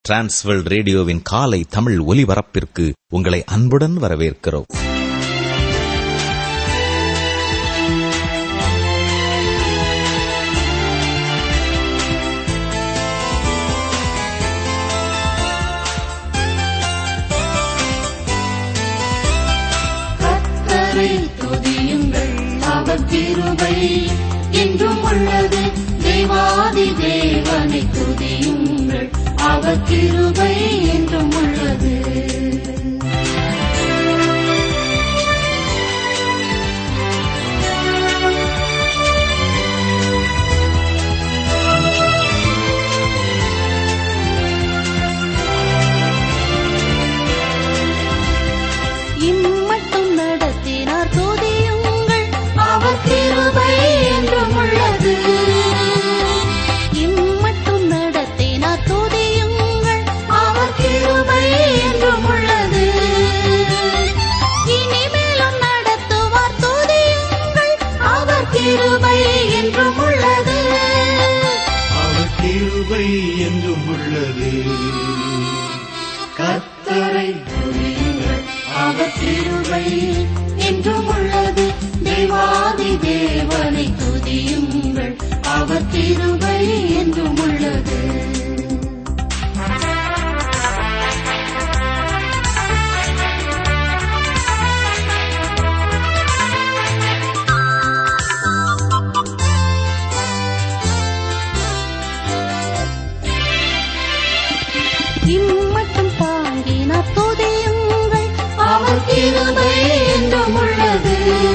Transworld ரேடியோவின் காலை தமிழ் ஒலிபரப்பிற்கு உங்களை அன்புடன் வரவேற்கிறோம் கர்த்தரை துதியுங்கள் அவர் கிருபை என்றும் உள்ளது தேவாதி தேவனை துதியுங்கள் அவர் கிருபை என்றும் உள்ளது இம்மட்டும் நடத்தினார் துதியுங்கள் அவர் கிருபை என்றும் உள்ளது இம்மட்டும் நடத்தினார் துதியுங்கள் அவர் கிருபை என்றும் உள்ளது இனிமேலும் நடத்துவார் துதியுங்கள் அவர் கிருபை என்றும் உள்ளது அவர் கிருபை என்றும் உள்ளது கர்த்தரை துதியுங்கள் அவர் கிருபை என்றும் உள்ளது தேவாதி தேவனை துதியுங்கள் அவர் கிருபை என்றும் உள்ளது இம்மட்டும் தாங்கினார் துதியுங்கள் அவர் கிருபை என்றும் உள்ளது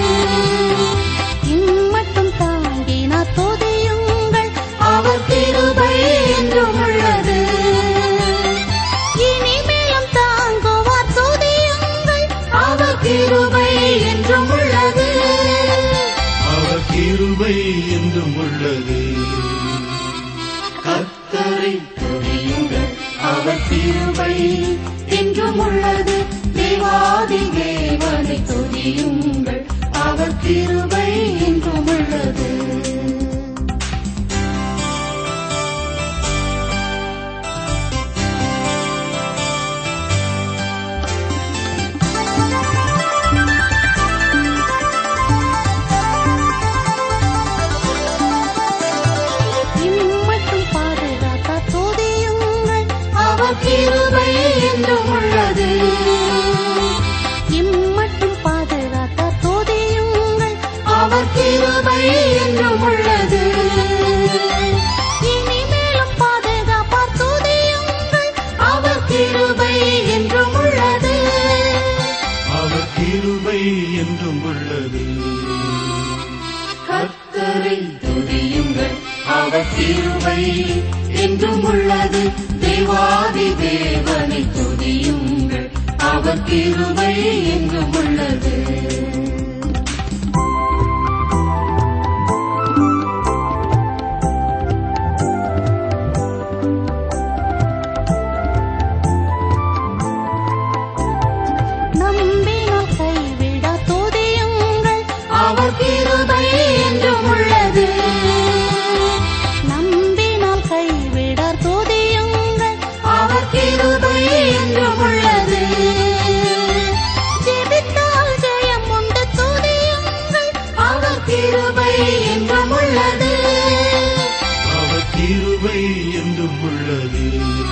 இம்மட்டும் தாங்கினார் துதியுங்கள் அவர் கிருபை என்றும் உள்ளது இனிமேலும் தாங்குவார் துதியுங்கள் அவர் கிருபை என்றும் உள்ளது அவர் கிருபை என்றும் உள்ளது கர்த்தரை துதியுங்கள் அவர் கிருபை என்றும் உள்ளது தேவாதி தேவனை துதியுங்கள் அவர் கிருபை என்றும் உள்ளது இம்மட்டும் பாதுகாத்தார் துதியுங்கள் அவர் கிருபை என்றும் உள்ளது இம்மட்டும் பாதுகாத்தார் துதியுங்கள் அவர் கிருபை என்றும் உள்ளது இனிமேலும் பாதுகாப்பார் துதியுங்கள் அவர் கிருபை என்றும் உள்ளது அவர் கிருபை என்றும் உள்ளது கர்த்தரை துதியுங்கள் அவர் கிருபை என்றும் உள்ளது தேவாதி தேவனை துதியுங்கள் அவர் கிருபை என்றும் உள்ளது நம்பினால் கைவிட துதியுங்கள் அவர் கிருபை என்றும் உள்ளது நம்பினால் கைவிட துதியுங்கள் அவர் கிருபை என்றும் உள்ளது ஜெபித்தால் ஜெயம் உண்டு துதியுங்கள் அவர் கிருபை என்றும் உள்ளது அவர் கிருபை என்றும் உள்ளது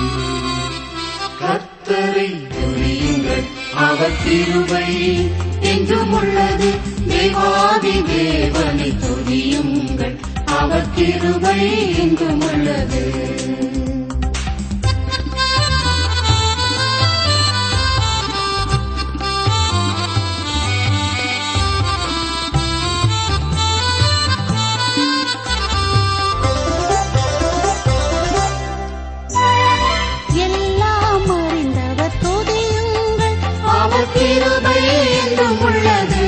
கர்த்தரை துதியுங்கள் அவர் கிருபை என்றும் உள்ளது தேவாதி தேவனை துதியுங்கள் அவர் கிருபை என்றும் உள்ளது எல்லாம் அறிந்தவர் துதியுங்கள் அவர் கிருபை என்றும் உள்ளது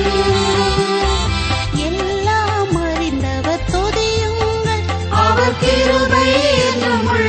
எல்லாம் அறிந்தவர் துதியுங்கள் அவர் கிருபை என்றும்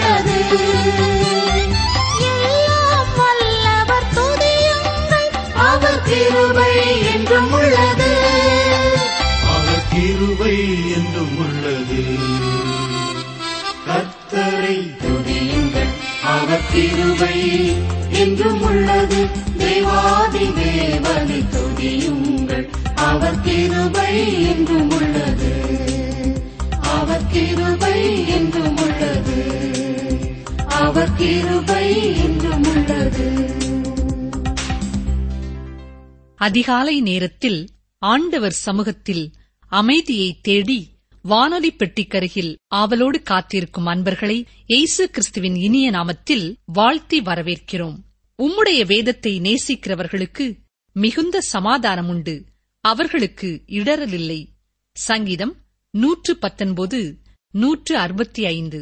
கிருபை என்றும் உள்ளது தேவாதி தேவனை துதியுங்கள் அவர் கிருபை என்றும் உள்ளது அவர் கிருபை என்றும் உள்ளது அவர் கிருபை என்றும் உள்ளது அதிகாலை நேரத்தில் ஆண்டவர் சமூகத்தில் அமைதியை தேடி வானொலி பெட்டிக்கருகில் ஆவலோடு காத்திருக்கும் அன்பர்களை இயேசு கிறிஸ்துவின் இனிய நாமத்தில் வாழ்த்தி வரவேற்கிறோம் உம்முடைய வேதத்தை நேசிக்கிறவர்களுக்கு மிகுந்த சமாதானம் உண்டு அவர்களுக்கு இடரலில்லை சங்கீதம் நூற்று பத்தொன்பது நூற்று அறுபத்தி ஐந்து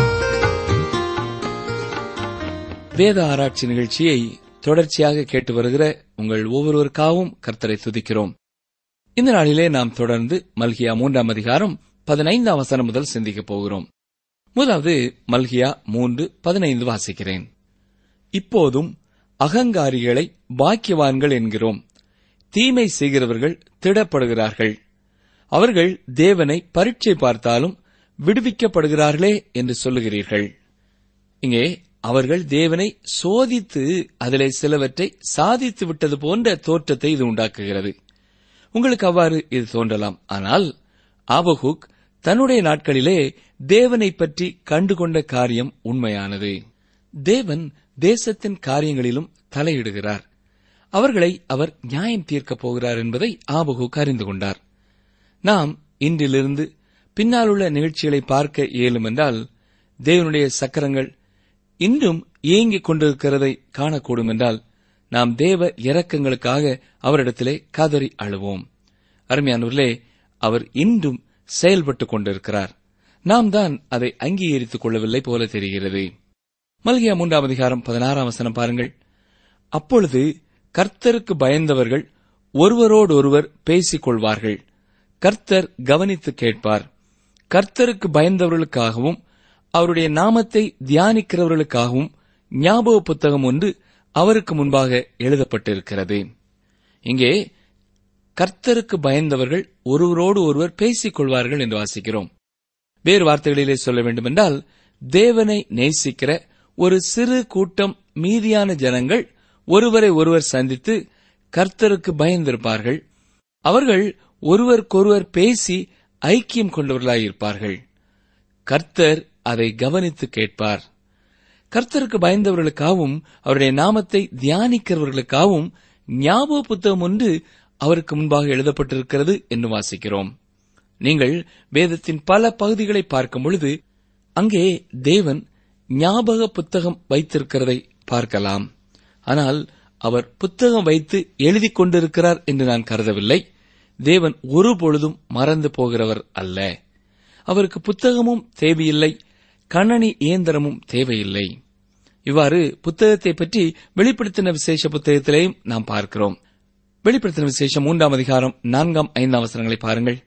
வேத ஆராய்ச்சி நிகழ்ச்சியை தொடர்ச்சியாக கேட்டு வருகிற உங்கள் ஒவ்வொருவருக்காகவும் கர்த்தரை துதிக்கிறோம் இந்த நாளிலே நாம் தொடர்ந்து மல்கியா மூன்றாம் அதிகாரம் பதினைந்தாம் வசனம் முதல் சிந்திக்கப் போகிறோம் முதலாவது மல்கியா மூன்று பதினைந்து வாசிக்கிறேன் இப்போதும் அகங்காரிகளை பாக்கியவான்கள் என்கிறோம் தீமை செய்கிறவர்கள் திடப்படுகிறார்கள் அவர்கள் தேவனை பரீட்சை பார்த்தாலும் விடுவிக்கப்படுகிறார்களே என்று சொல்லுகிறீர்கள் இங்கே அவர்கள் தேவனை சோதித்து அதிலே சிலவற்றை சாதித்து விட்டது போன்ற தோற்றத்தை இது உண்டாக்குகிறது உங்களுக்கு அவ்வாறு இது தோன்றலாம் ஆனால் ஆபகுக் தன்னுடைய நாட்களிலே தேவனை பற்றி கண்டுகொண்ட காரியம் உண்மையானது தேவன் தேசத்தின் காரியங்களிலும் தலையிடுகிறார் அவர்களை அவர் நியாயம் தீர்க்கப் போகிறார் என்பதை ஆபகுக் அறிந்து கொண்டார் நாம் இன்றிலிருந்து பின்னாலுள்ள நிகழ்ச்சிகளை பார்க்க இயலும் என்றால் தேவனுடைய சக்கரங்கள் இன்றும் இயங்கிக் கொண்டிருக்கிறதை காணக்கூடும் என்றால் நாம் தேவ இரக்கங்களுக்காக அவரிடத்திலே கதறி அழுவோம் அருமையானவர்களே அவர் இன்றும் செயல்பட்டுக் கொண்டிருக்கிறார் நாம் தான் அதை அங்கீகரித்துக் கொள்ளவில்லை போல தெரிகிறது மல்கியா மூன்றாம் அதிகாரம் பதினாறாம் வசனம் பாருங்கள் அப்பொழுது கர்த்தருக்கு பயந்தவர்கள் ஒருவரோடொருவர் பேசிக் கொள்வார்கள் கர்த்தர் கவனித்து கேட்பார் கர்த்தருக்கு பயந்தவர்களுக்காகவும் அவருடைய நாமத்தை தியானிக்கிறவர்களுக்காகவும் ஞாபக புத்தகம் ஒன்று அவருக்கு முன்பாக எழுதப்பட்டிருக்கிறது இங்கே கர்த்தருக்கு பயந்தவர்கள் ஒருவரோடு ஒருவர் பேசிக் கொள்வார்கள் என்று வாசிக்கிறோம் வேறு வார்த்தைகளிலே சொல்ல வேண்டுமென்றால் தேவனை நேசிக்கிற ஒரு சிறு கூட்டம் மீதியான ஜனங்கள் ஒருவரை ஒருவர் சந்தித்து கர்த்தருக்கு பயந்திருப்பார்கள் அவர்கள் ஒருவருக்கொருவர் பேசி ஐக்கியம் கொண்டவர்களாயிருப்பார்கள் கர்த்தர் அதை கவனித்து கேட்பார் கர்த்தருக்கு பயந்தவர்களுக்காகவும் அவருடைய நாமத்தை தியானிக்கிறவர்களுக்காகவும் ஞாபக புத்தகம் ஒன்று அவருக்கு முன்பாக எழுதப்பட்டிருக்கிறது என்று வாசிக்கிறோம் நீங்கள் வேதத்தின் பல பகுதிகளை பார்க்கும் பொழுது அங்கே தேவன் ஞாபக புத்தகம் வைத்திருக்கிறதை பார்க்கலாம் ஆனால் அவர் புத்தகம் வைத்து எழுதிக் கொண்டிருக்கிறார் என்று நான் கருதவில்லை தேவன் ஒருபொழுதும் மறந்து போகிறவர் அல்ல அவருக்கு புத்தகமும் தேவையில்லை கணனி இயந்திரமும் தேவையில்லை இவ்வாறு புத்தகத்தை பற்றி வெளிப்படுத்தின விசேஷ புத்தகத்திலேயும் நாம் பார்க்கிறோம் வெளிப்படுத்தின விசேஷம் மூன்றாம் அதிகாரம் நான்காம் ஐந்தாம் அவசரங்களை பாருங்கள்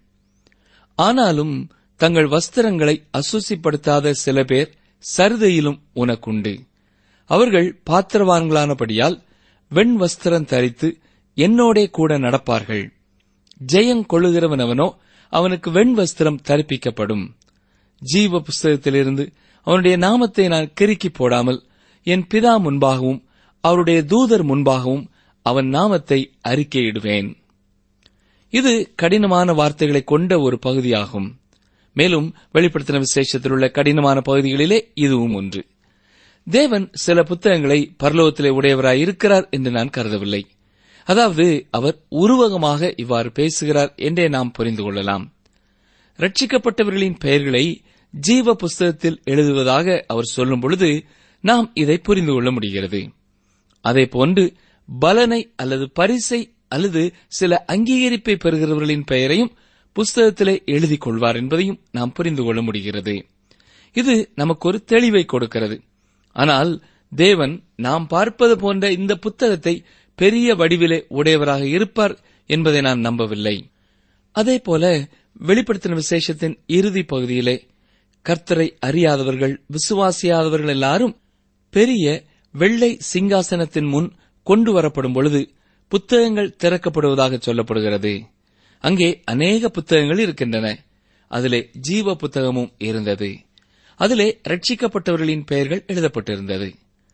ஆனாலும் தங்கள் வஸ்திரங்களை அசுசிப்படுத்தாத சில பேர் சருதையிலும் உனக்குண்டு அவர்கள் பாத்திரவான்களானபடியால் வெண் வஸ்திரம் தரித்து என்னோடே கூட நடப்பார்கள் ஜெயம் கொள்ளுகிறவனவனோ அவனுக்கு வெண் வஸ்திரம் தரிப்பிக்கப்படும் ஜீவ புஸ்தகத்திலிருந்து அவனுடைய நாமத்தை நான் கிறுக்கி போடாமல் என் பிதா முன்பாகவும் அவருடைய தூதர் முன்பாகவும் அவன் நாமத்தை அறிக்கையிடுவேன் இது கடினமான வார்த்தைகளை கொண்ட ஒரு பகுதியாகும் மேலும் வெளிப்படுத்தின விசேஷத்தில் உள்ள கடினமான பகுதிகளிலே இதுவும் ஒன்று தேவன் சில புத்தகங்களை பரலோகத்திலே உடையவராய் இருக்கிறார் என்று நான் கருதவில்லை அதாவது அவர் உருவகமாக இவ்வாறு பேசுகிறார் என்றே நாம் புரிந்து கொள்ளலாம் ரட்சிக்கப்பட்டவர்களின் பெயர்களை ஜீவ புஸ்தகத்தில் எழுதுவதாக அவர் சொல்லும் பொழுது நாம் இதை புரிந்து கொள்ள முடிகிறது அதே போன்று பலனை அல்லது பரிசை அல்லது சில அங்கீகரிப்பை பெறுகிறவர்களின் பெயரையும் புஸ்தகத்திலே எழுதிக் கொள்வார் என்பதையும் நாம் புரிந்து கொள்ள முடிகிறது இது நமக்கு ஒரு தெளிவை கொடுக்கிறது ஆனால் தேவன் நாம் பார்ப்பது போன்ற இந்த புத்தகத்தை பெரிய வடிவிலே உடையவராக இருப்பார் என்பதை நான் நம்பவில்லை அதேபோல வெளிப்படுத்தின விசேஷத்தின் இறுதி பகுதியிலே கர்த்தரை அறியாதவர்கள் விசுவாசியாதவர்கள் எல்லாரும் பெரிய வெள்ளை சிங்காசனத்தின் முன் கொண்டு வரப்படும் பொழுது புத்தகங்கள் திறக்கப்படுவதாக சொல்லப்படுகிறது அங்கே அநேக புத்தகங்கள் இருக்கின்றன அதிலே ஜீவ புத்தகமும் இருந்தது அதிலே ரட்சிக்கப்பட்டவர்களின் பெயர்கள் எழுதப்பட்டிருந்தது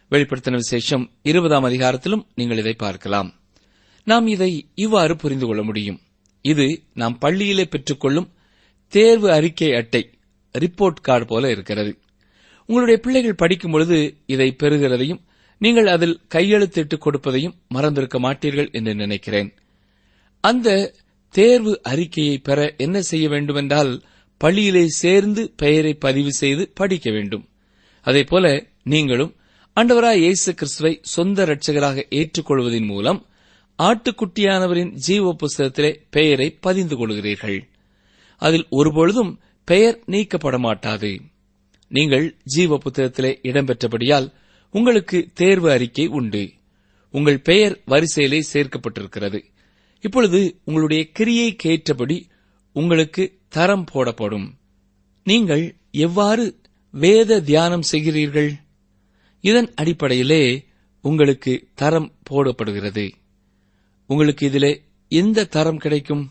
வெளிப்படுத்தின விசேஷம் இருபதாம் அதிகாரத்திலும் நீங்கள் இதை பார்க்கலாம் நாம் இதை இவ்வாறு புரிந்து கொள்ள முடியும் இது நாம் பள்ளியிலே பெற்றுக்கொள்ளும் தேர்வு அறிக்கை அட்டை ரிப்போர்ட் கார்டு போல இருக்கிறது உங்களுடைய பிள்ளைகள் படிக்கும் பொழுது இதை பெறுகிறதையும் நீங்கள் அதில் கையெழுத்திட்டு கொடுப்பதையும் மறந்திருக்க மாட்டீர்கள் என்று நினைக்கிறேன் அந்த தேர்வு அறிக்கையை பெற என்ன செய்ய வேண்டுமென்றால் பள்ளியிலே சேர்ந்து பெயரை பதிவு செய்து படிக்க வேண்டும் அதேபோல நீங்களும் ஆண்டவராய் இயேசு கிறிஸ்துவை சொந்த இரட்சகராக ஏற்றுக்கொள்வதன் மூலம் ஆட்டுக்குட்டியானவரின் ஜீவ புஸ்தகத்திலே பெயரை பதிந்து கொள்கிறீர்கள் அதில் ஒருபொழுதும் பெயர் நீக்கப்பட மாட்டாது நீங்கள் ஜீவ புத்தகத்திலே இடம்பெற்றபடியால் உங்களுக்கு தேர்வு அறிக்கை உண்டு உங்கள் பெயர் வரிசையிலே சேர்க்கப்பட்டிருக்கிறது இப்பொழுது உங்களுடைய கிரியைக்கு ஏற்றபடி உங்களுக்கு தரம் போடப்படும் நீங்கள் எவ்வாறு வேத தியானம் செய்கிறீர்கள் இதன் அடிப்படையிலே உங்களுக்கு தரம் போடப்படுகிறது உங்களுக்கு இதிலே எந்த தரம் கிடைக்கும்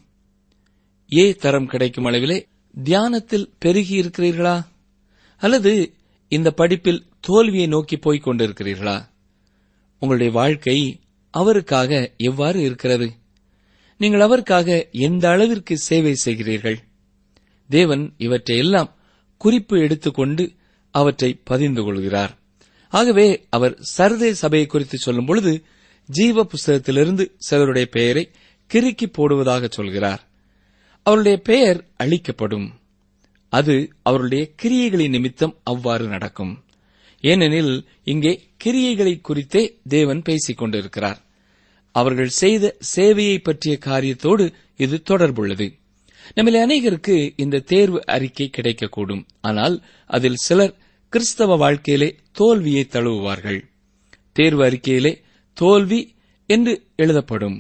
ஏ தரம் கிடைக்கும் அளவிலே தியானத்தில் பெருகி இருக்கிறீர்களா அல்லது இந்த படிப்பில் தோல்வியை நோக்கி போய்க் கொண்டிருக்கிறீர்களா உங்களுடைய வாழ்க்கை அவருக்காக எவ்வாறு இருக்கிறது நீங்கள் அவருக்காக எந்த அளவிற்கு சேவை செய்கிறீர்கள் தேவன் இவற்றை எல்லாம் குறிப்பு எடுத்துக்கொண்டு அவற்றை பதிந்து கொள்கிறார் ஆகவே அவர் சர்தே சபையை குறித்து சொல்லும் பொழுது ஜீவ புஸ்தகத்திலிருந்து சிலருடைய பெயரை கிறுக்கி போடுவதாக சொல்கிறார் அவருடைய பெயர் அழிக்கப்படும் அது அவருடைய கிரியைகளின் நிமித்தம் அவ்வாறு நடக்கும் ஏனெனில் இங்கே கிரியைகளை குறித்தே தேவன் பேசிக் கொண்டிருக்கிறார் அவர்கள் செய்த சேவையை பற்றிய காரியத்தோடு இது தொடர்புள்ளது நம்மில் அநேகருக்கு இந்த தேர்வு அறிக்கை கிடைக்கக்கூடும் ஆனால் அதில் சிலர் கிறிஸ்தவ வாழ்க்கையிலே தோல்வியை தழுவுவார்கள் தேர்வு அறிக்கையிலே தோல்வி என்று எழுதப்படும்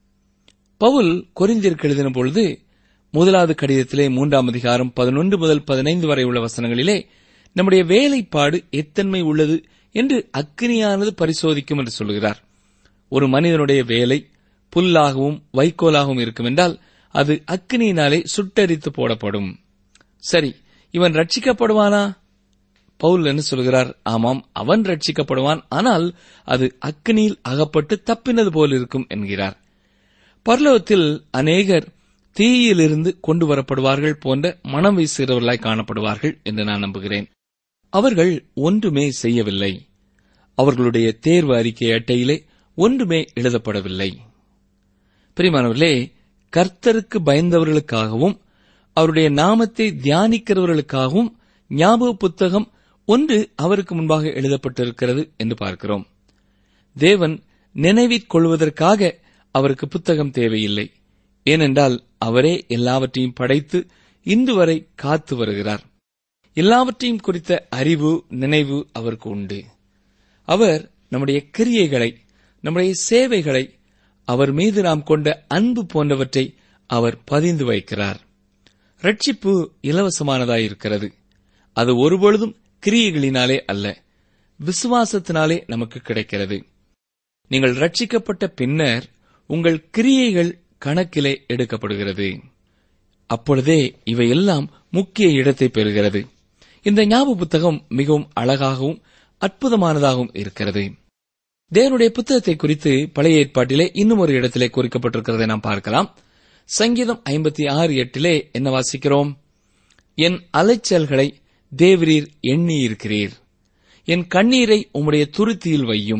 பவுல் கொரிந்தியருக்கு எழுதின பொழுது முதலாவது கடிதத்திலே மூன்றாம் அதிகாரம் பதினொன்று முதல் பதினைந்து வரை உள்ள வசனங்களிலே நம்முடைய வேலைப்பாடு எத்தன்மை உள்ளது என்று அக்னியானது பரிசோதிக்கும் என்று சொல்கிறார் ஒரு மனிதனுடைய வேலை புல்லாகவும் வைக்கோலாகவும் இருக்கும் என்றால் அது அக்னியினாலே சுட்டரித்து போடப்படும் சரி இவன் ரட்சிக்கப்படுவானா பவுல் என்ன சொல்கிறார் ஆமாம் அவன் ரட்சிக்கப்படுவான் ஆனால் அது அக்னியில் அகப்பட்டு தப்பினது போல் இருக்கும் என்கிறார் பரலோகத்தில் அநேகர் தீயிலிருந்து கொண்டு வரப்படுவார்கள் போன்ற மனம் வீசுகிறவர்களாய் காணப்படுவார்கள் என்று நான் நம்புகிறேன் அவர்கள் ஒன்றுமே செய்யவில்லை அவர்களுடைய தேர்வு அறிக்கை அட்டையிலே ஒன்றுமே எழுதப்படவில்லை பிரிமானவர்களே கர்த்தருக்கு பயந்தவர்களுக்காகவும் அவருடைய நாமத்தை தியானிக்கிறவர்களுக்காகவும் ஞாபக புத்தகம் ஒன்று அவருக்கு முன்பாக எழுதப்பட்டிருக்கிறது என்று பார்க்கிறோம் தேவன் நினைவிற் கொள்வதற்காக அவருக்கு புத்தகம் தேவையில்லை ஏனென்றால் அவரே எல்லாவற்றையும் படைத்து இன்று வரை காத்து வருகிறார் எல்லாவற்றையும் குறித்த அறிவு நினைவு அவருக்கு உண்டு அவர் நம்முடைய கிரியைகளை நம்முடைய சேவைகளை அவர் மீது நாம் கொண்ட அன்பு போன்றவற்றை அவர் பதிந்து வைக்கிறார் ரட்சிப்பு இலவசமானதாயிருக்கிறது அது ஒருபொழுதும் கிரியைகளினாலே அல்ல விசுவாசத்தினாலே நமக்கு கிடைக்கிறது நீங்கள் ரட்சிக்கப்பட்ட பின்னர் உங்கள் கிரியைகள் கணக்கிலே எடுக்கப்படுகிறது அப்பொழுதே இவையெல்லாம் முக்கிய இடத்தை பெறுகிறது இந்த ஞாபக புத்தகம் மிகவும் அழகாகவும் அற்புதமானதாகவும் இருக்கிறது தேவனுடைய புத்தகத்தை குறித்து பழைய ஏற்பாட்டிலே இன்னும் ஒரு இடத்திலே குறிக்கப்பட்டிருக்கிறதை நாம் பார்க்கலாம் சங்கீதம் ஐம்பத்தி ஆறு எட்டிலே என்ன வாசிக்கிறோம் என் அலைச்சல்களை தேவரீர் எண்ணி இருக்கிறீர் என் கண்ணீரை உம்முடைய துருத்தியில் வையும்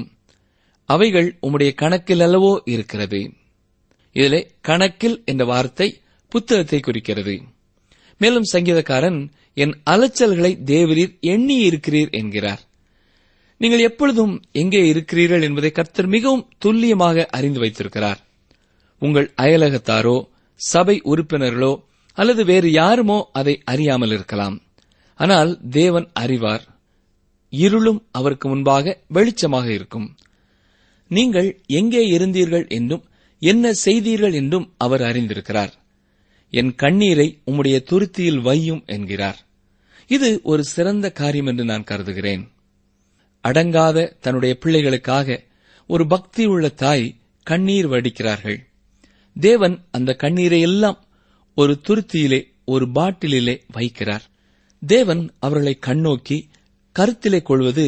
அவைகள் உம்முடைய கணக்கில் அல்லவோ இருக்கிறது இதிலே கணக்கில் என்ற வார்த்தை புத்தகத்தை குறிக்கிறது மேலும் சங்கீதக்காரன் என் அலைச்சல்களை தேவரீர் எண்ணி இருக்கிறீர் என்கிறார் நீங்கள் எப்பொழுதும் எங்கே இருக்கிறீர்கள் என்பதை கர்த்தர் மிகவும் துல்லியமாக அறிந்து வைத்திருக்கிறார் உங்கள் அயலகத்தாரோ சபை உறுப்பினர்களோ அல்லது வேறு யாருமோ அதை அறியாமல் இருக்கலாம் ஆனால் தேவன் அறிவார் இருளும் அவருக்கு முன்பாக வெளிச்சமாக இருக்கும் நீங்கள் எங்கே இருந்தீர்கள் என்றும் என்ன செய்தீர்கள் என்றும் அவர் அறிந்திருக்கிறார் என் கண்ணீரை உம்முடைய துருத்தியில் வையும் என்கிறார் இது ஒரு சிறந்த காரியம் என்று நான் கருதுகிறேன் அடங்காத தன்னுடைய பிள்ளைகளுக்காக ஒரு பக்தி உள்ள தாய் கண்ணீர் வடிக்கிறார்கள் தேவன் அந்த கண்ணீரை எல்லாம் ஒரு துருத்தியிலே ஒரு பாட்டிலிலே வைக்கிறார் தேவன் அவர்களை கண்ணோக்கி கருத்திலே கொள்வது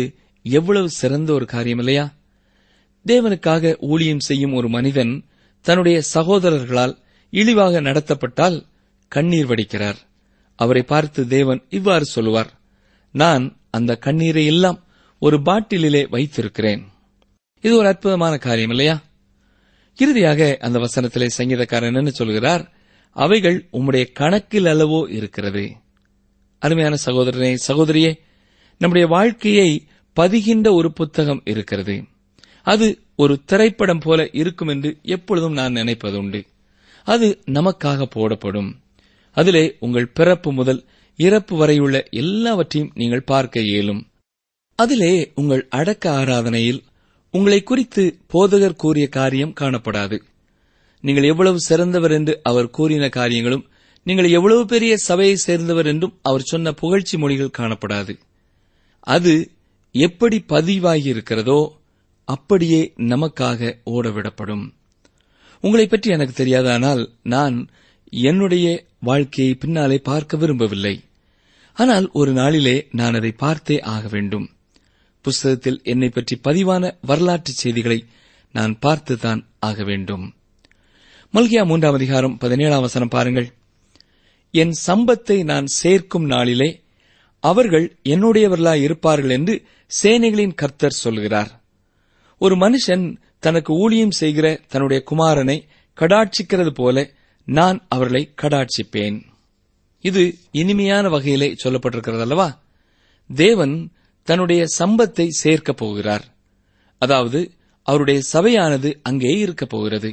எவ்வளவு சிறந்த ஒரு காரியம் இல்லையா தேவனுக்காக ஊழியம் செய்யும் ஒரு மனிதன் தன்னுடைய சகோதரர்களால் இழிவாக நடத்தப்பட்டால் கண்ணீர் வடிக்கிறார் அவரை பார்த்து தேவன் இவ்வாறு சொல்லுவார் நான் அந்த கண்ணீரை எல்லாம் ஒரு பாட்டிலிலே வைத்திருக்கிறேன் இது ஒரு அற்புதமான காரியம் இல்லையா இறுதியாக அந்த வசனத்திலே சங்கீதக்காரன் என்ன சொல்கிறார் அவைகள் உம்முடைய கணக்கில் அளவோ இருக்கிறது அருமையான சகோதரனே சகோதரியே நம்முடைய வாழ்க்கையை பதிகின்ற ஒரு புத்தகம் இருக்கிறது அது ஒரு திரைப்படம் போல இருக்கும் என்று எப்பொழுதும் நான் நினைப்பதுண்டு அது நமக்காக போடப்படும் அதிலே உங்கள் பிறப்பு முதல் இறப்பு வரையுள்ள எல்லாவற்றையும் நீங்கள் பார்க்க இயலும் அதிலே உங்கள் அடக்க ஆராதனையில் உங்களை குறித்து போதகர் கூறிய காரியம் காணப்படாது நீங்கள் எவ்வளவு சிறந்தவர் என்று அவர் கூறின காரியங்களும் நீங்கள் எவ்வளவு பெரிய சபையை சேர்ந்தவர் என்றும் அவர் சொன்ன புகழ்ச்சி மொழிகள் காணப்படாது அது எப்படி பதிவாகி இருக்கிறதோ அப்படியே நமக்காக ஓடவிடப்படும் உங்களை பற்றி எனக்கு தெரியாதானால் நான் என்னுடைய வாழ்க்கையை பின்னாலே பார்க்க விரும்பவில்லை ஆனால் ஒரு நாளிலே நான் அதை பார்த்தே ஆக வேண்டும் புஸ்தகத்தில் என்னை பற்றி பதிவான வரலாற்று செய்திகளை நான் பார்த்துதான் ஆக வேண்டும் மல்கியா மூன்றாம் அதிகாரம் பதினேழாம் வசனம் பாருங்கள் என் சம்பத்தை நான் சேர்க்கும் நாளிலே அவர்கள் என்னுடையவர்களாய் இருப்பார்கள் என்று சேனைகளின் கர்த்தர் சொல்கிறார் ஒரு மனுஷன் தனக்கு ஊழியம் செய்கிற தன்னுடைய குமாரனை கடாட்சிக்கிறது போல நான் அவர்களை கடாட்சிப்பேன் இது இனிமையான வகையிலே சொல்லப்பட்டிருக்கிறது அல்லவா தேவன் தன்னுடைய சம்பத்தை சேர்க்கப் போகிறார் அதாவது அவருடைய சபையானது அங்கே இருக்கப் போகிறது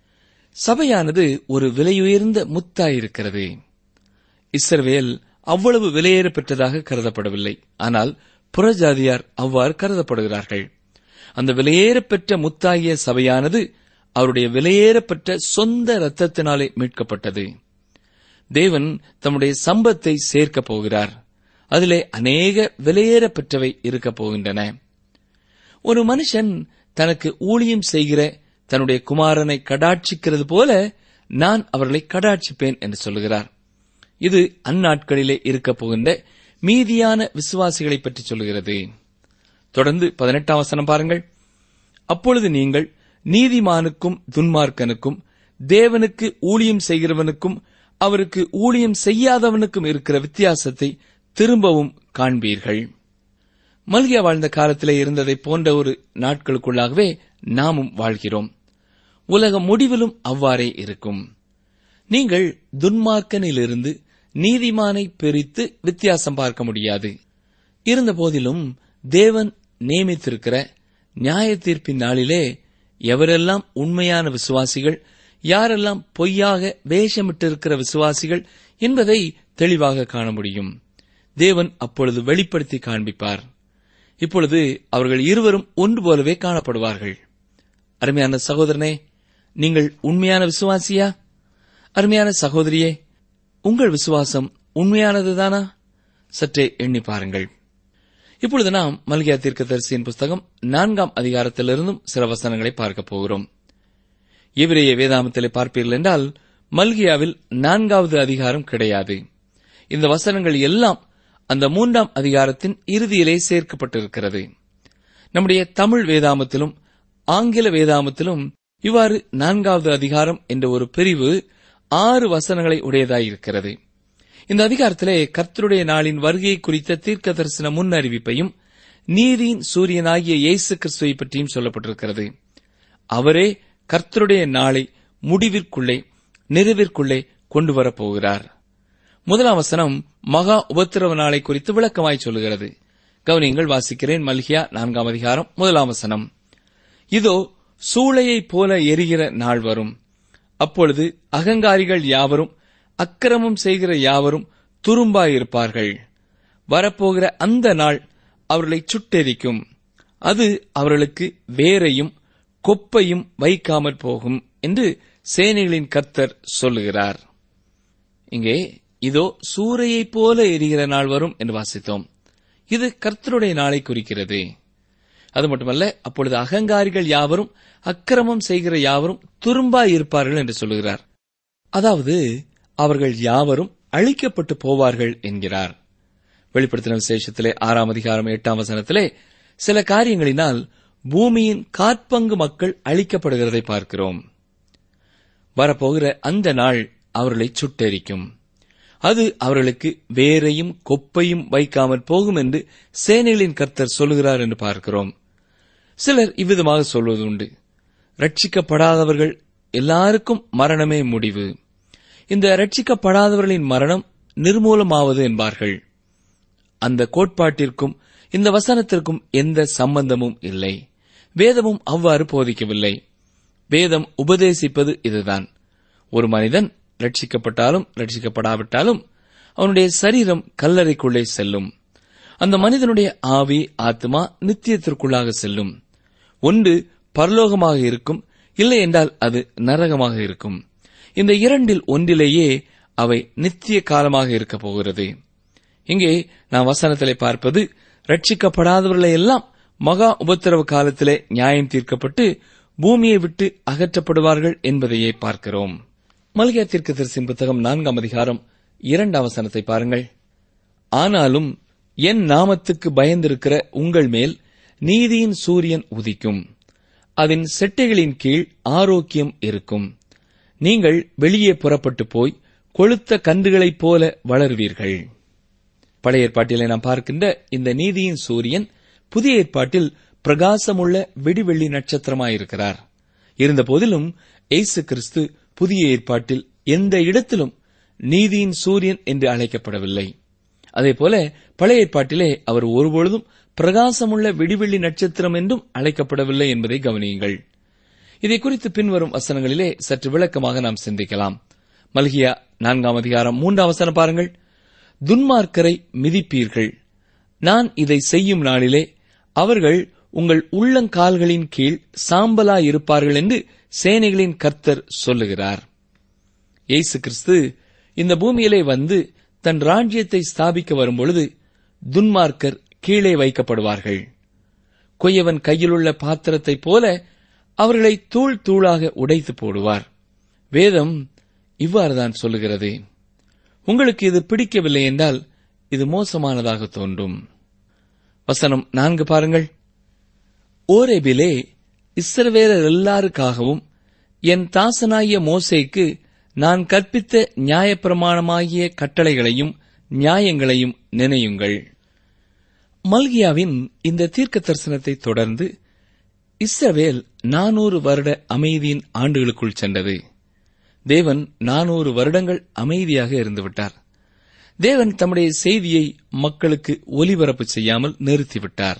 சபையானது ஒரு விலையுயர்ந்த முத்தாயிருக்கிறது இஸ்ரவேல் அவ்வளவு விலையேற பெற்றதாக கருதப்படவில்லை ஆனால் புறஜாதியார் அவ்வாறு கருதப்படுகிறார்கள் அந்த விலையேற பெற்ற முத்தாகிய சபையானது அவருடைய விலையேறப்பெற்ற சொந்த இரத்தத்தினாலே மீட்கப்பட்டது தேவன் தம்முடைய சம்பத்தை சேர்க்கப் போகிறார் அதிலே அநேக விலையேற பெற்றவை இருக்கப் போகின்றன ஒரு மனுஷன் தனக்கு ஊழியம் செய்கிற தன்னுடைய குமாரனை கடாட்சிக்கிறது போல நான் அவர்களை கடாட்சிப்பேன் என்று சொல்லுகிறார் இது அந்நாட்களிலே இருக்கப் போகின்ற மீதியான விசுவாசிகளை பற்றி சொல்லுகிறது தொடர்ந்து பதினெட்டாம் வசனம் பாருங்கள் அப்பொழுது நீங்கள் நீதிமானுக்கும் துன்மார்க்கனுக்கும் தேவனுக்கு ஊழியம் செய்கிறவனுக்கும் அவருக்கு ஊழியம் செய்யாதவனுக்கும் இருக்கிற வித்தியாசத்தை திரும்பவும் காண்பீர்கள் மல்கியா வாழ்ந்த காலத்திலே இருந்ததை போன்ற ஒரு நாட்களுக்குள்ளாகவே நாமும் வாழ்கிறோம் உலக முடிவிலும் அவ்வாறே இருக்கும் நீங்கள் துன்மார்க்கனிலிருந்து நீதிமானை பிரித்து வித்தியாசம் பார்க்க முடியாது இருந்தபோதிலும் தேவன் நியமித்திருக்கிற நியாய தீர்ப்பின் நாளிலே எவரெல்லாம் உண்மையான விசுவாசிகள் யாரெல்லாம் பொய்யாக வேஷமிட்டிருக்கிற விசுவாசிகள் என்பதை தெளிவாக காண முடியும் தேவன் அப்பொழுது வெளிப்படுத்தி காண்பிப்பார் இப்பொழுது அவர்கள் இருவரும் ஒன்று போலவே காணப்படுவார்கள் அருமையான சகோதரனே நீங்கள் உண்மையான விசுவாசியா அருமையான சகோதரியே உங்கள் விசுவாசம் உண்மையானதுதானா சற்றே எண்ணி பாருங்கள் இப்பொழுது நாம் மல்கியா தீர்க்கதரிசியின் புஸ்தகம் நான்காம் அதிகாரத்திலிருந்தும் சில வசனங்களை பார்க்க போகிறோம் இவரைய வேதாமத்திலே பார்ப்பீர்கள் என்றால் மல்கியாவில் நான்காவது அதிகாரம் கிடையாது இந்த வசனங்கள் எல்லாம் அந்த மூன்றாம் அதிகாரத்தின் இறுதியிலே சேர்க்கப்பட்டிருக்கிறது நம்முடைய தமிழ் வேதாமத்திலும் ஆங்கில வேதாமத்திலும் இவ்வாறு நான்காவது அதிகாரம் என்ற ஒரு பிரிவு ஆறு வசனங்களை உடையதாயிருக்கிறது இந்த அதிகாரத்திலே கர்த்தருடைய நாளின் வருகை குறித்த தீர்க்க தரிசன முன் அறிவிப்பையும் நீதியின் சூரியனாகிய இயேசு கிறிஸ்துவை பற்றியும் சொல்லப்பட்டிருக்கிறது அவரே கர்த்தருடைய நாளை முடிவிற்குள்ளே நிறைவிற்குள்ளே கொண்டு வரப்போகிறார் முதலாம் வசனம் மகா உபத்திரவ நாளை குறித்து விளக்கமாய் சொல்லுகிறது கவனியங்கள் வாசிக்கிறேன் மல்கியா நான்காம் அதிகாரம் முதலாம் வசனம் இதோ சூளையைப் போல எரிகிற நாள் வரும் அப்பொழுது அகங்காரிகள் யாவரும் அக்கிரமம் செய்கிற யாவரும் துரும்பாயிருப்பார்கள் வரப்போகிற அந்த நாள் அவர்களை சுட்டெரிக்கும் அது அவர்களுக்கு வேரையும் கொப்பையும் வைக்காமற் போகும் என்று சேனைகளின் கர்த்தர் சொல்லுகிறார் இங்கே இதோ சூறையைப் போல எரிகிற நாள் வரும் என்று வாசித்தோம் இது கர்த்தருடைய நாளை குறிக்கிறது அது மட்டுமல்ல அப்பொழுது அகங்காரிகள் யாவரும் அக்கிரமம் செய்கிற யாவரும் துரும்பாய் இருப்பார்கள் என்று சொல்லுகிறார் அதாவது அவர்கள் யாவரும் அழிக்கப்பட்டு போவார்கள் என்கிறார் வெளிப்படுத்தின விசேஷத்திலே ஆறாம் அதிகாரம் எட்டாம் வசனத்திலே சில காரியங்களினால் பூமியின் காற்பங்கு மக்கள் அழிக்கப்படுகிறதை பார்க்கிறோம் வரப்போகிற அந்த நாள் அவர்களை சுட்டெரிக்கும் அது அவர்களுக்கு வேரையும் கொப்பையும் வைக்காமல் போகும் என்று சேனைகளின் கர்த்தர் சொல்லுகிறார் என்று பார்க்கிறோம் சிலர் இவ்விதமாக சொல்வது உண்டு ரட்சிக்கப்படாதவர்கள் எல்லாருக்கும் மரணமே முடிவு இந்த ரட்சிக்கப்படாதவர்களின் மரணம் நிர்மூலமாவது என்பார்கள் அந்த கோட்பாட்டிற்கும் இந்த வசனத்திற்கும் எந்த சம்பந்தமும் இல்லை வேதமும் அவ்வாறு போதிக்கவில்லை வேதம் உபதேசிப்பது இதுதான் ஒரு மனிதன் ரட்சிக்கப்பட்டாலும் ரட்சிக்கப்படாவிட்டாலும் அவனுடைய சரீரம் கல்லறைக்குள்ளே செல்லும் அந்த மனிதனுடைய ஆவி ஆத்மா நித்தியத்திற்குள்ளாக செல்லும் ஒன்று பரலோகமாக இருக்கும் இல்லை என்றால் அது நரகமாக இருக்கும் இந்த இரண்டில் ஒன்றிலேயே அவை நித்திய காலமாக இருக்கப் போகிறது இங்கே நாம் வசனத்திலே பார்ப்பது ரட்சிக்கப்படாதவர்களை எல்லாம் மகா உபத்திரவ காலத்திலே நியாயம் தீர்க்கப்பட்டு பூமியை விட்டு அகற்றப்படுவார்கள் என்பதையே பார்க்கிறோம் மல்கியா தீர்க்கதரிசியின் புத்தகம் நான்காம் அதிகாரம் இரண்டாம் வசனத்தை பாருங்கள் ஆனாலும் என் நாமத்துக்கு பயந்திருக்கிற உங்கள் மேல் நீதியின் சூரியன் உதிக்கும் அதன் செட்டைகளின் கீழ் ஆரோக்கியம் இருக்கும் நீங்கள் வெளியே புறப்பட்டு போய் கொளுத்த கன்றுகளைப் போல வளருவீர்கள் பழைய ஏற்பாட்டிலே நாம் பார்க்கின்ற இந்த நீதியின் சூரியன் புதிய ஏற்பாட்டில் பிரகாசமுள்ள விடிவெள்ளி நட்சத்திரமாயிருக்கிறார் இருந்தபோதிலும் இயேசு கிறிஸ்து புதிய ஏற்பாட்டில் எந்த இடத்திலும் நீதியின் சூரியன் என்று அழைக்கப்படவில்லை அதேபோல பழைய ஏற்பாட்டிலே அவர் ஒருபொழுதும் பிரகாசமுள்ள விடிவெள்ளி நட்சத்திரம் என்றும் அழைக்கப்படவில்லை என்பதை கவனியுங்கள் இதை குறித்து பின்வரும் வசனங்களிலே சற்று விளக்கமாக நாம் சிந்திக்கலாம் மல்கியா நான்காம் அதிகாரம் மூன்றாம் வசனம் பாருங்கள் துன்மார்க்கரை மிதிப்பீர்கள் நான் இதை செய்யும் நாளிலே அவர்கள் உங்கள் உள்ளங்கால்களின் கீழ் சாம்பலாயிருப்பார்கள் என்று சேனைகளின் கர்த்தர் சொல்லுகிறார் இயேசு கிறிஸ்து இந்த பூமியிலே வந்து தன் ராஜ்யத்தை ஸ்தாபிக்க வரும்பொழுது துன்மார்க்கர் கீழே வைக்கப்படுவார்கள் கொய்யவன் கையிலுள்ள பாத்திரத்தைப் போல அவர்களை தூள் தூளாக உடைத்து போடுவார் வேதம் இவ்வாறுதான் சொல்லுகிறது உங்களுக்கு இது பிடிக்கவில்லை என்றால் இது மோசமானதாக தோன்றும் வசனம் நான்கு பாருங்கள் ஓரேபிலே இஸ்ரவேலர் எல்லாருக்காகவும் என் தாசனாகிய மோசேக்கு நான் கற்பித்த நியாயப்பிரமாணமாகிய கட்டளைகளையும் நியாயங்களையும் நினையுங்கள் மல்கியாவின் இந்த தீர்க்க தரிசனத்தை தொடர்ந்து இஸ்ரவேல் நானூறு வருட அமைதியின் ஆண்டுகளுக்குள் சென்றது தேவன் நானூறு வருடங்கள் அமைதியாக இருந்துவிட்டார் தேவன் தம்முடைய செய்தியை மக்களுக்கு ஒலிபரப்பு செய்யாமல் நிறுத்திவிட்டார்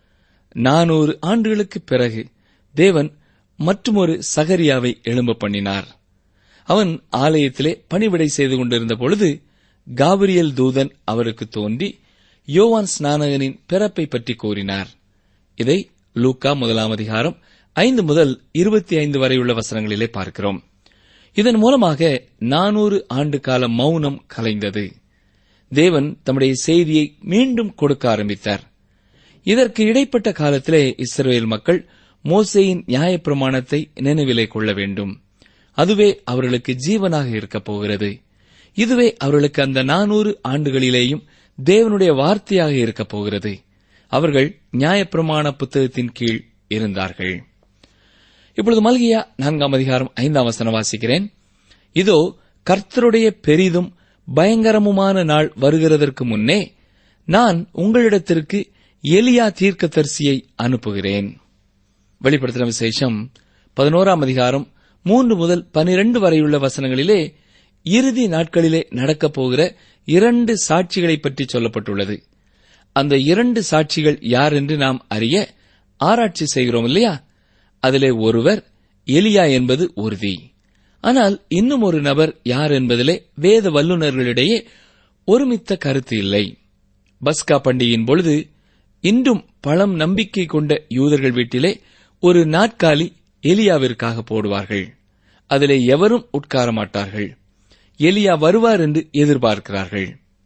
நானூறு ஆண்டுகளுக்கு பிறகு தேவன் மற்றுமொரு சகரியாவை எழும்ப பண்ணினார் அவன் ஆலயத்திலே பணிவிடை செய்து கொண்டிருந்த பொழுது காபிரியல் தூதன் அவருக்கு தோன்றி யோவான் ஸ்நானகனின் பிறப்பை பற்றி கூறினார் இதை லூக்கா முதலாம் அதிகாரம் ஐந்து முதல் இருபத்தி ஐந்து வரையுள்ள வசனங்களிலே பார்க்கிறோம் இதன் மூலமாக நானூறு ஆண்டு கால மௌனம் கலைந்தது தேவன் தம்முடைய செய்தியை மீண்டும் கொடுக்க ஆரம்பித்தார் இதற்கு இடைப்பட்ட காலத்திலே இஸ்ரவேல் மக்கள் மோசேயின் நியாயப்பிரமாணத்தை நினைவிலே கொள்ள வேண்டும் அதுவே அவர்களுக்கு ஜீவனாக இருக்கப் போகிறது இதுவே அவர்களுக்கு அந்த நானூறு ஆண்டுகளிலேயும் தேவனுடைய வார்த்தையாக இருக்கப் போகிறது அவர்கள் நியாயப்பிரமாண புத்தகத்தின் கீழ் இருந்தார்கள் இப்பொழுது மல்கியா நான்காம் அதிகாரம் ஐந்தாம் வசனம் வாசிக்கிறேன் இதோ கர்த்தருடைய பெரிதும் பயங்கரமுமான நாள் வருகிறதற்கு முன்னே நான் உங்களிடத்திற்கு எலியா தீர்க்கதரிசியை அனுப்புகிறேன் வெளிப்படுத்தின விசேஷம் பதினோராம் அதிகாரம் மூன்று முதல் பனிரெண்டு வரையுள்ள வசனங்களிலே இறுதி நாட்களிலே நடக்கப் போகிற இரண்டு சாட்சிகளை பற்றி சொல்லப்பட்டுள்ளது அந்த இரண்டு சாட்சிகள் யார் என்று நாம் அறிய ஆராய்ச்சி செய்கிறோம் இல்லையா அதிலே ஒருவர் எலியா என்பது உறுதி ஆனால் இன்னும் ஒரு நபர் யார் என்பதிலே வேத வல்லுநர்களிடையே ஒருமித்த கருத்து இல்லை பஸ்கா பண்டிகையின் பொழுது இன்றும் பழம் நம்பிக்கை கொண்ட யூதர்கள் வீட்டிலே ஒரு நாற்காலி எலியாவிற்காக போடுவார்கள் அதிலே எவரும் உட்கார மாட்டார்கள் எலியா வருவார் என்று எதிர்பார்க்கிறார்கள்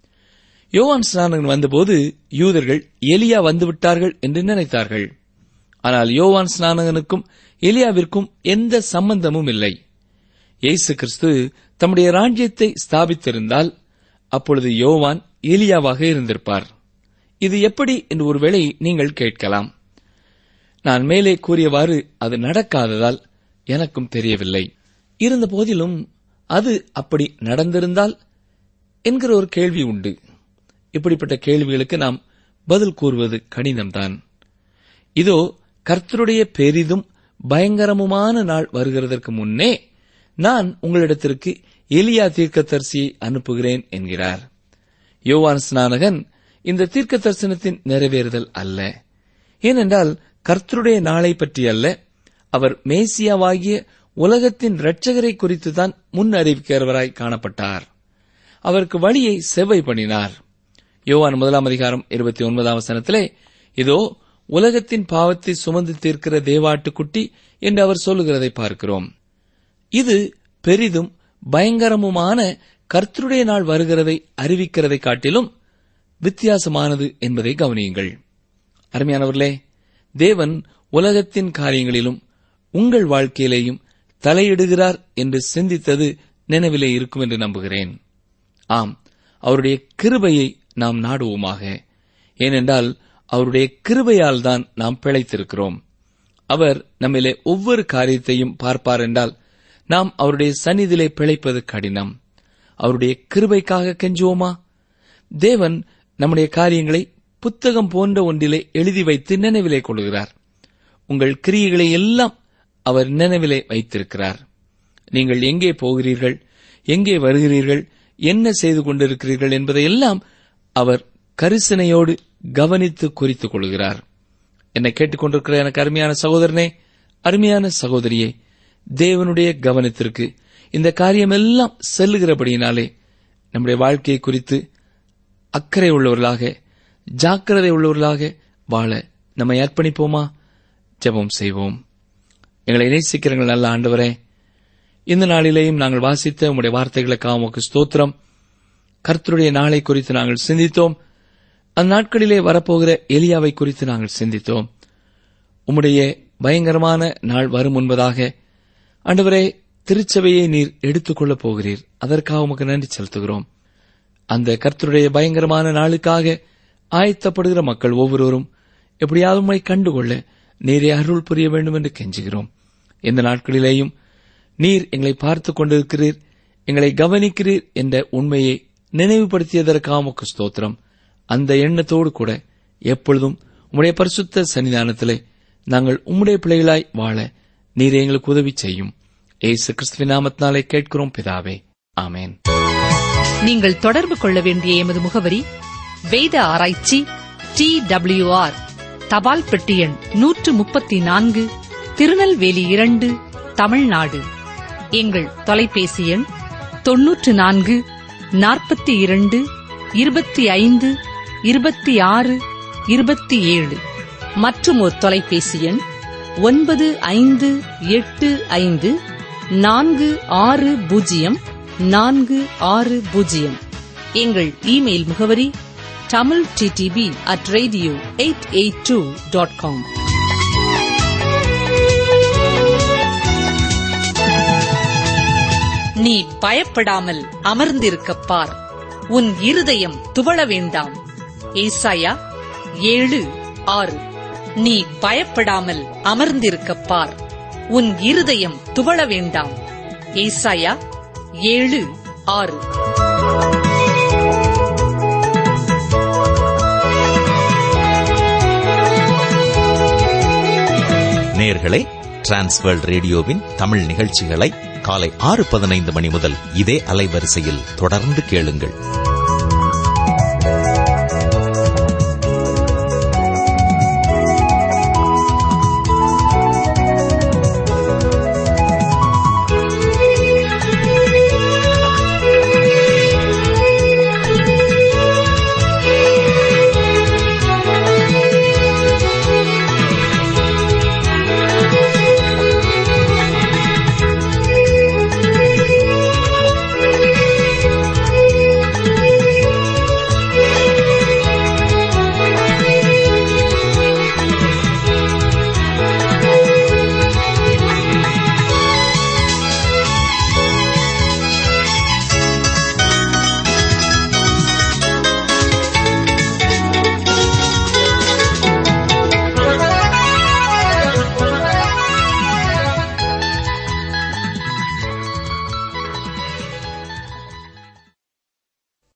யோவான் ஸ்நானகன் வந்தபோது யூதர்கள் எலியா வந்துவிட்டார்கள் என்று நினைத்தார்கள் ஆனால் யோவான் ஸ்நானகனுக்கும் எலியாவிற்கும் எந்த சம்பந்தமும் இல்லை இயேசு கிறிஸ்து தம்முடைய ராஜ்யத்தை ஸ்தாபித்திருந்தால் அப்பொழுது யோவான் எலியாவாக இருந்திருப்பார் இது எப்படி என்று ஒருவேளை நீங்கள் கேட்கலாம் நான் மேலே கூறியவாறு அது நடக்காததால் எனக்கும் தெரியவில்லை இருந்த போதிலும் அது அப்படி நடந்திருந்தால் என்கிற ஒரு கேள்வி உண்டு இப்படிப்பட்ட கேள்விகளுக்கு நாம் பதில் கூறுவது கடினம்தான் இதோ கர்த்தருடைய பெரிதும் பயங்கரமுமான நாள் வருகிறதற்கு முன்னே நான் உங்களிடத்திற்கு எலியா தீர்க்கதரிசியை அனுப்புகிறேன் என்கிறார் யோவான் ஸ்நானகன் இந்த தீர்க்க தரிசனத்தின் நிறைவேறுதல் அல்ல ஏனென்றால் கர்த்தருடைய நாளை பற்றி அல்ல அவர் மேசியாவாகிய உலகத்தின் இரட்சகரை குறித்துதான் முன் அறிவிக்கிறவராய் காணப்பட்டார் அவருக்கு வழியை செவ்வை பண்ணினார் யோவான் முதலாம் அதிகாரம் இருபத்தி ஒன்பதாம் வசனத்திலே இதோ உலகத்தின் பாவத்தை சுமந்து தீர்க்கிற தேவாட்டுக்குட்டி என்று அவர் சொல்லுகிறதை பார்க்கிறோம் இது பெரிதும் பயங்கரமுமான கர்த்தருடைய நாள் வருகிறதை அறிவிக்கிறதை காட்டிலும் வித்தியாசமானது என்பதை கவனியுங்கள் அருமையானவர்களே தேவன் உலகத்தின் காரியங்களிலும் உங்கள் வாழ்க்கையிலேயும் தலையிடுகிறார் என்று சிந்தித்தது நினைவிலே இருக்கும் என்று நம்புகிறேன் ஆம் அவருடைய கிருபையை நாம் நாடுவோமாக ஏனென்றால் அவருடைய கிருபையால் தான் நாம் பிழைத்திருக்கிறோம் அவர் நம்மிலே ஒவ்வொரு காரியத்தையும் பார்ப்பார் என்றால் நாம் அவருடைய சந்நிதியிலே பிழைப்பது கடினம் அவருடைய கிருபைக்காக கெஞ்சுவோமா தேவன் நம்முடைய காரியங்களை புத்தகம் போன்ற ஒன்றிலே எழுதி வைத்து நினைவிலே கொள்கிறார் உங்கள் கிரியைகளை எல்லாம் அவர் நினைவிலே வைத்திருக்கிறார் நீங்கள் எங்கே போகிறீர்கள் எங்கே வருகிறீர்கள் என்ன செய்து கொண்டிருக்கிறீர்கள் என்பதையெல்லாம் அவர் கரிசனையோடு கவனித்து குறித்துக் கொள்கிறார் என்னை கேட்டுக்கொண்டிருக்கிற எனக்கு அருமையான சகோதரனே அருமையான சகோதரியே தேவனுடைய கவனத்திற்கு இந்த காரியமெல்லாம் செல்லுகிறபடியினாலே நம்முடைய வாழ்க்கையை குறித்து அக்கறை உள்ளவர்களாக ஜாக்கிரதை உள்ளவர்களாக வாழ நம்மை அர்ப்பணிப்போமா ஜெபம் செய்வோம் எங்களை நேசிக்கிறங்கள் நல்ல ஆண்டவரே இந்த நாளிலேயும் நாங்கள் வாசித்த உம்முடைய வார்த்தைகளுக்காக உமக்கு ஸ்தோத்திரம் கர்த்தருடைய நாளை குறித்து நாங்கள் சிந்தித்தோம் அந்நாட்களிலே வரப்போகிற எலியாவை குறித்து நாங்கள் சிந்தித்தோம் உம்முடைய பயங்கரமான நாள் வரும் முன்பதாக ஆண்டவரே திருச்சபையை நீர் எடுத்துக்கொள்ளப் போகிறீர் அதற்காக உமக்கு நன்றி செலுத்துகிறோம் அந்த கர்த்தருடைய பயங்கரமான நாளுக்காக ஆயத்தப்படுகிற மக்கள் ஒவ்வொருவரும் எப்படியாவது உம்மை கண்டுகொள்ள நீரே அருள் புரிய வேண்டும் என்று கெஞ்சுகிறோம் இந்த நாட்களிலேயும் நீர் எங்களை பார்த்துக் கொண்டிருக்கிறீர் எங்களை கவனிக்கிறீர் என்ற உண்மையை நினைவுபடுத்தியதற்காக உமக்கு ஸ்தோத்திரம் அந்த எண்ணத்தோடு கூட எப்பொழுதும் உம்முடைய பரிசுத்த சன்னிதானத்திலே நாங்கள் உம்முடைய பிள்ளைகளாய் வாழ நீர் எங்களுக்கு உதவி செய்யும் ஏசு கிறிஸ்துவின் நாமத்தினாலே கேட்கிறோம் பிதாவே ஆமேன் நீங்கள் தொடர்பு கொள்ள வேண்டிய எமது முகவரி வேத ஆராய்ச்சி டி ஆர் தபால் பெட்டி எண் நூற்று முப்பத்தி நான்கு திருநெல்வேலி இரண்டு தமிழ்நாடு எங்கள் தொலைபேசி எண் தொன்னூற்று நான்கு நாற்பத்தி இரண்டு இருபத்தி ஐந்து இருபத்தி ஆறு இருபத்தி ஏழு மற்றும் ஒரு தொலைபேசி எண் ஒன்பது ஐந்து எட்டு ஐந்து நான்கு ஆறு பூஜ்ஜியம் நான்கு ஆறு பூஜ்ஜியம் எங்கள் இமெயில் முகவரி Tamil DTP at radio eight eight two dot com நீ பயப்படாமல் அமர்ந்திருக்கப் பார் உன் இருதயம் துவள வேண்டாம் ஏசாயா ஏழு ஆறு நீ பயப்படாமல் அமர்ந்திருக்கப் பார் உன் இருதயம் துவள வேண்டாம் ஏசாயா ஏழு ஆறு நேர்களே டிரான்ஸ்வேர்ல்ட் ரேடியோவின் தமிழ் நிகழ்ச்சிகளை காலை ஆறு பதினைந்து மணி முதல் இதே அலைவரிசையில் தொடர்ந்து கேளுங்கள்